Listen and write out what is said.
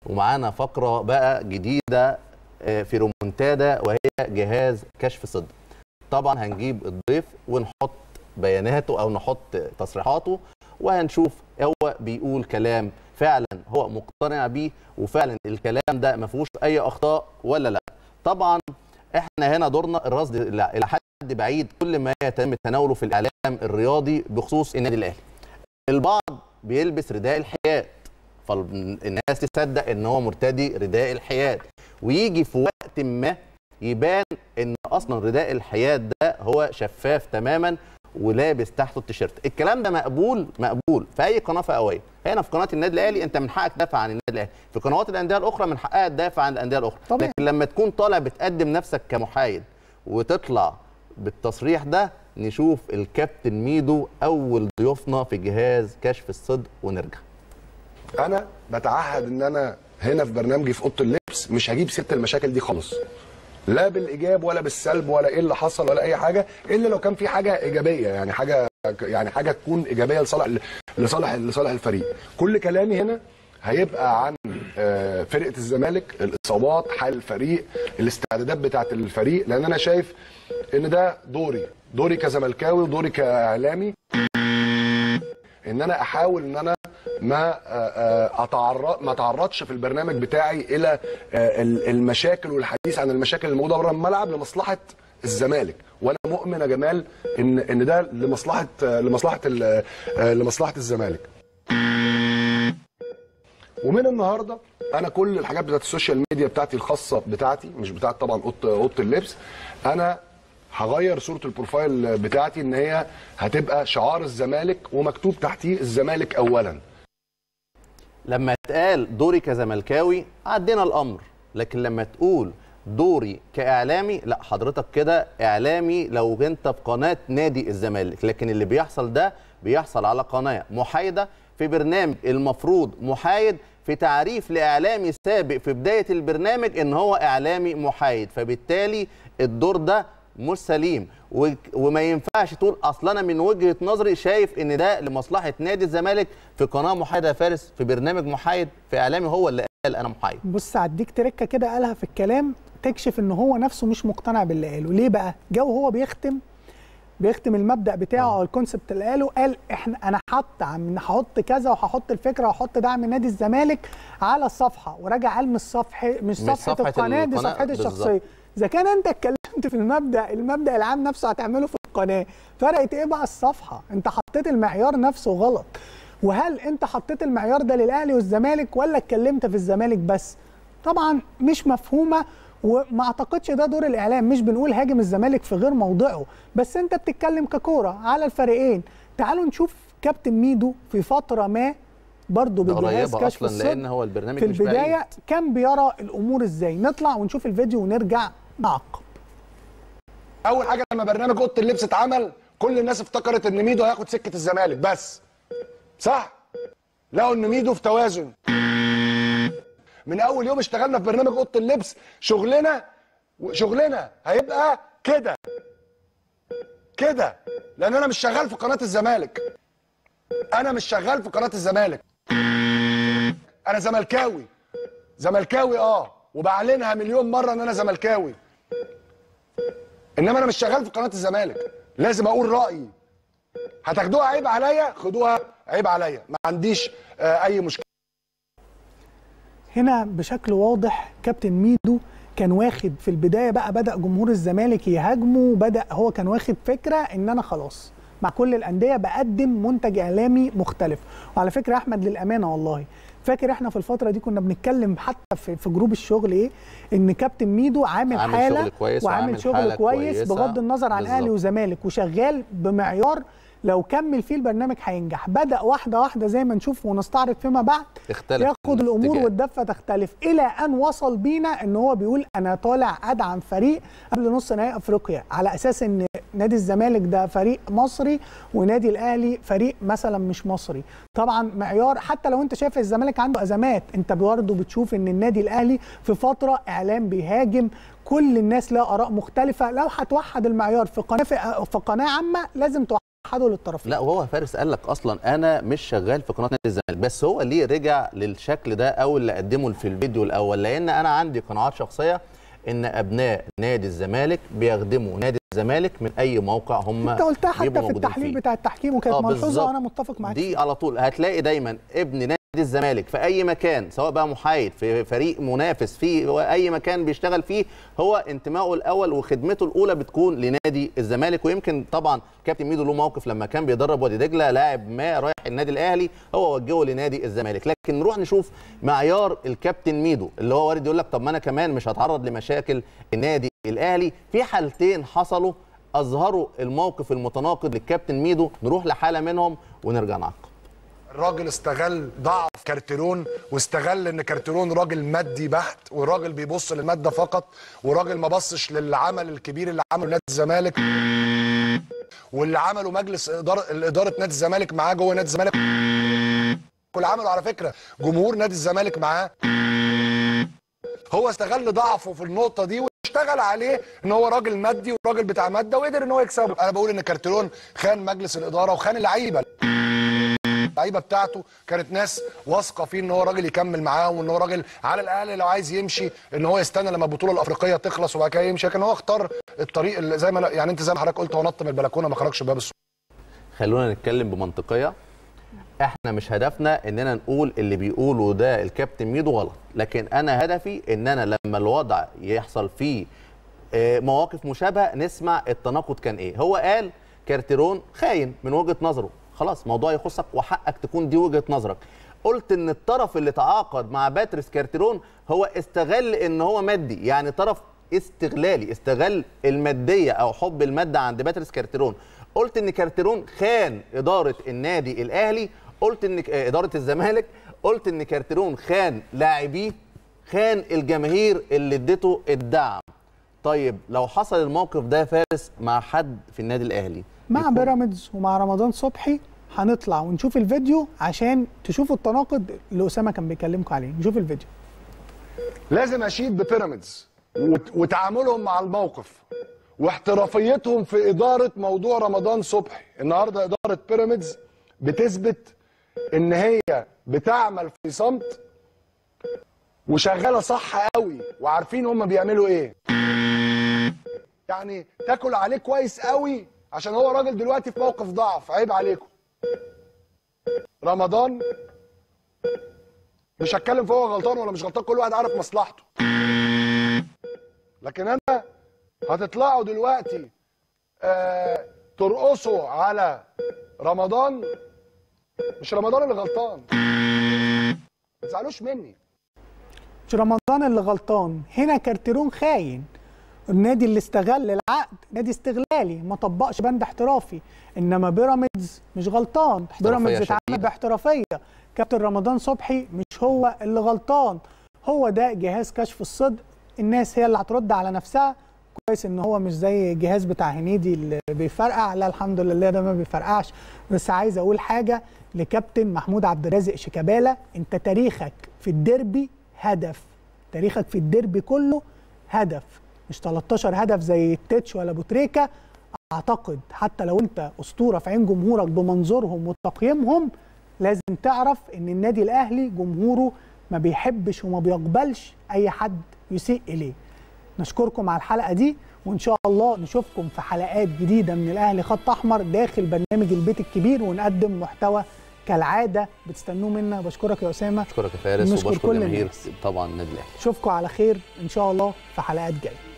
ومعانا فقره بقى جديده آه، في رومونتادا وهي جهاز كشف صدق طبعا هنجيب الضيف ونحط بياناته او نحط تصريحاته وهنشوف هو بيقول كلام فعلا هو مقتنع بيه وفعلا الكلام ده ما فيهوش اي اخطاء ولا لا طبعا احنا هنا دورنا الرصد الى إلى حد بعيد كل ما يتم تناوله في الاعلام الرياضي بخصوص النادي الاهلي البعض بيلبس رداء الحياد فالناس تصدق ان هو مرتدي رداء الحياد ويجي في وقت ما يبان ان اصلا رداء الحياد ده هو شفاف تماما ولابس تحته التيشيرت الكلام ده مقبول مقبول في اي قناه فئويه هنا في قناه النادي الاهلي انت من حقك تدافع عن النادي الاهلي في قنوات الانديه الاخرى من حقها تدافع عن الانديه الاخرى طبيعي. لكن لما تكون طالع بتقدم نفسك كمحايد وتطلع بالتصريح ده نشوف الكابتن ميدو اول ضيوفنا في جهاز كشف الصدق ونرجع انا بتعهد ان انا هنا في برنامجي في اوضه اللبس مش هجيب سيره المشاكل دي خالص لا بالايجاب ولا بالسلب ولا ايه اللي حصل ولا اي حاجه الا لو كان في حاجه ايجابيه يعني حاجه يعني حاجه تكون ايجابيه لصالح لصالح لصالح الفريق كل كلامي هنا هيبقى عن آه، فرقه الزمالك الاصابات حال الفريق الاستعدادات بتاعه الفريق لان انا شايف ان ده دوري دوري كزملكاوي ودوري كاعلامي ان انا احاول ان انا ما آه، آه، اتعرض ما اتعرضش في البرنامج بتاعي الى آه، ال- المشاكل والحديث عن المشاكل الموجوده بره الملعب لمصلحه الزمالك وانا مؤمن يا جمال ان ان ده لمصلحه آه، لمصلحه ال- آه، لمصلحه الزمالك ومن النهارده انا كل الحاجات بتاعت السوشيال ميديا بتاعتي الخاصه بتاعتي مش بتاعت طبعا اوضه اوضه اللبس انا هغير صوره البروفايل بتاعتي ان هي هتبقى شعار الزمالك ومكتوب تحتيه الزمالك اولا لما اتقال دوري كزملكاوي عدينا الامر لكن لما تقول دوري كاعلامي لا حضرتك كده اعلامي لو انت في قناه نادي الزمالك لكن اللي بيحصل ده بيحصل على قناه محايده في برنامج المفروض محايد في تعريف لاعلامي سابق في بدايه البرنامج ان هو اعلامي محايد فبالتالي الدور ده مش سليم و- وما ينفعش تقول اصل انا من وجهه نظري شايف ان ده لمصلحه نادي الزمالك في قناه محايده يا فارس في برنامج محايد في اعلامي هو اللي قال انا محايد بص هديك تركه كده قالها في الكلام تكشف ان هو نفسه مش مقتنع باللي قاله ليه بقى جو هو بيختم بيختم المبدا بتاعه او الكونسبت اللي قاله قال احنا انا حط عم هحط كذا وهحط الفكره وهحط دعم نادي الزمالك على الصفحه وراجع قال مش صفحه مش مش صفحه, صفحة القناه دي القناة صفحتي بالظبط. الشخصيه اذا كان انت اتكلمت في المبدا المبدا العام نفسه هتعمله في القناه فرقت ايه بقى الصفحه انت حطيت المعيار نفسه غلط وهل انت حطيت المعيار ده للاهلي والزمالك ولا اتكلمت في الزمالك بس طبعا مش مفهومه وما اعتقدش ده دور الاعلام مش بنقول هاجم الزمالك في غير موضعه بس انت بتتكلم ككوره على الفريقين تعالوا نشوف كابتن ميدو في فتره ما برضه ده بجهاز قريبه كشف اصلا الصدق لان هو البرنامج في مش البدايه بعيد. كان بيرى الامور ازاي نطلع ونشوف الفيديو ونرجع نعقب اول حاجه لما برنامج اوضه اللبس اتعمل كل الناس افتكرت ان ميدو هياخد سكه الزمالك بس صح لقوا ان ميدو في توازن من اول يوم اشتغلنا في برنامج اوضه اللبس شغلنا شغلنا هيبقى كده كده لان انا مش شغال في قناه الزمالك انا مش شغال في قناه الزمالك انا زملكاوي زملكاوي اه وبعلنها مليون مره ان انا زملكاوي انما انا مش شغال في قناه الزمالك لازم اقول رايي هتاخدوها عيب عليا خدوها عيب عليا ما عنديش آه اي مشكله هنا بشكل واضح كابتن ميدو كان واخد في البدايه بقى بدا جمهور الزمالك يهاجمه بدا هو كان واخد فكره ان انا خلاص مع كل الانديه بقدم منتج اعلامي مختلف وعلى فكره يا احمد للامانه والله فاكر احنا في الفتره دي كنا بنتكلم حتى في, في جروب الشغل ايه ان كابتن ميدو عامل, عامل حاله شغل كويس وعامل وعامل شغل حالة كويس كويسة. بغض النظر عن اهلي بالظبط. وزمالك وشغال بمعيار لو كمل فيه البرنامج هينجح بدا واحده واحده زي ما نشوف ونستعرض فيما بعد تختلف ياخد الامور الاتجاه. والدفه تختلف الى ان وصل بينا ان هو بيقول انا طالع ادعم فريق قبل نص نهائي افريقيا على اساس ان نادي الزمالك ده فريق مصري ونادي الاهلي فريق مثلا مش مصري طبعا معيار حتى لو انت شايف الزمالك عنده ازمات انت برضه بتشوف ان النادي الاهلي في فتره اعلام بيهاجم كل الناس لها اراء مختلفه لو هتوحد المعيار في قناه في قناه عامه لازم توحد وحدوا للطرفين لا وهو فارس قال لك اصلا انا مش شغال في قناه نادي الزمالك بس هو ليه رجع للشكل ده او اللي قدمه في الفيديو الاول لان انا عندي قناعات شخصيه ان ابناء نادي الزمالك بيخدموا نادي الزمالك من اي موقع هم انت قلتها حتى بيبقوا في موجودين التحليل فيه. بتاع التحكيم وكانت آه، ملحوظه بالظبط. وانا متفق معاك دي على طول هتلاقي دايما ابن نادي الزمالك في اي مكان سواء بقى محايد في فريق منافس في اي مكان بيشتغل فيه هو انتمائه الاول وخدمته الاولى بتكون لنادي الزمالك ويمكن طبعا كابتن ميدو له موقف لما كان بيدرب وادي دجله لاعب ما رايح النادي الاهلي هو وجهه لنادي الزمالك لكن نروح نشوف معيار الكابتن ميدو اللي هو وارد يقول لك طب ما انا كمان مش هتعرض لمشاكل النادي الاهلي في حالتين حصلوا اظهروا الموقف المتناقض للكابتن ميدو نروح لحاله منهم ونرجع نعقب الراجل استغل ضعف كارتيرون واستغل ان كارتيرون راجل مادي بحت والراجل بيبص للماده فقط وراجل ما بصش للعمل الكبير اللي عمله نادي الزمالك واللي عمله مجلس اداره اداره نادي الزمالك معاه جوه نادي الزمالك كل عمله على فكره جمهور نادي الزمالك معاه هو استغل ضعفه في النقطه دي واشتغل عليه ان هو راجل مادي وراجل بتاع ماده وقدر ان هو يكسبه انا بقول ان كارتيرون خان مجلس الاداره وخان اللعيبه اللعيبه بتاعته كانت ناس واثقه فيه ان هو راجل يكمل معاهم وان هو راجل على الاقل لو عايز يمشي ان هو يستنى لما البطوله الافريقيه تخلص وبعد كده يمشي لكن هو اختار الطريق اللي زي ما أنا- يعني انت زي ما حضرتك قلت هو نط من البلكونه ما خرجش باب السوق خلونا نتكلم بمنطقيه احنا مش هدفنا اننا نقول اللي بيقوله ده الكابتن ميدو غلط لكن انا هدفي ان انا لما الوضع يحصل فيه آه، مواقف مشابهه نسمع التناقض كان ايه هو قال كارتيرون خاين من وجهه نظره خلاص موضوع يخصك وحقك تكون دي وجهه نظرك قلت ان الطرف اللي تعاقد مع باتريس كارتيرون هو استغل ان هو مادي يعني طرف استغلالي استغل الماديه او حب الماده عند باتريس كارتيرون قلت ان كارتيرون خان اداره النادي الاهلي قلت ان آه، اداره الزمالك قلت ان كارتيرون خان لاعبيه خان الجماهير اللي اديته الدعم طيب لو حصل الموقف ده يا فارس مع حد في النادي الاهلي مع يكون- بيراميدز ومع رمضان صبحي هنطلع ونشوف الفيديو عشان تشوفوا التناقض اللي اسامه كان بيكلمكم عليه نشوف الفيديو لازم اشيد ببيراميدز وت- وتعاملهم مع الموقف واحترافيتهم في اداره موضوع رمضان صبحي النهارده اداره بيراميدز بتثبت ان هي بتعمل في صمت وشغاله صح قوي وعارفين هم بيعملوا ايه يعني تاكل عليه كويس قوي عشان هو راجل دلوقتي في موقف ضعف عيب عليكم رمضان مش هتكلم في هو غلطان ولا مش غلطان كل واحد عارف مصلحته لكن انا هتطلعوا دلوقتي آه ترقصوا على رمضان مش رمضان اللي غلطان ما تزعلوش مني مش رمضان اللي غلطان هنا كارتيرون خاين النادي اللي استغل العقد نادي استغلالي ما طبقش بند احترافي انما بيراميدز مش غلطان بيراميدز اتعامل شديدة. باحترافيه كابتن رمضان صبحي مش هو اللي غلطان هو ده جهاز كشف الصدق الناس هي اللي هترد على نفسها كويس ان هو مش زي الجهاز بتاع هنيدي اللي بيفرقع لا الحمد لله ده ما بيفرقعش بس عايز اقول حاجه لكابتن محمود عبد الرازق شيكابالا انت تاريخك في الديربي هدف تاريخك في الديربي كله هدف مش 13 هدف زي التتش ولا بوتريكا اعتقد حتى لو انت اسطوره في عين جمهورك بمنظورهم وتقييمهم لازم تعرف ان النادي الاهلي جمهوره ما بيحبش وما بيقبلش اي حد يسيء اليه نشكركم على الحلقه دي وان شاء الله نشوفكم في حلقات جديده من الاهلي خط احمر داخل برنامج البيت الكبير ونقدم محتوى كالعاده بتستنوه منا بشكرك يا اسامه بشكرك يا فارس نشكر وبشكر كل جماهير الناس. طبعا النادي الاهلي اشوفكم على خير ان شاء الله في حلقات جايه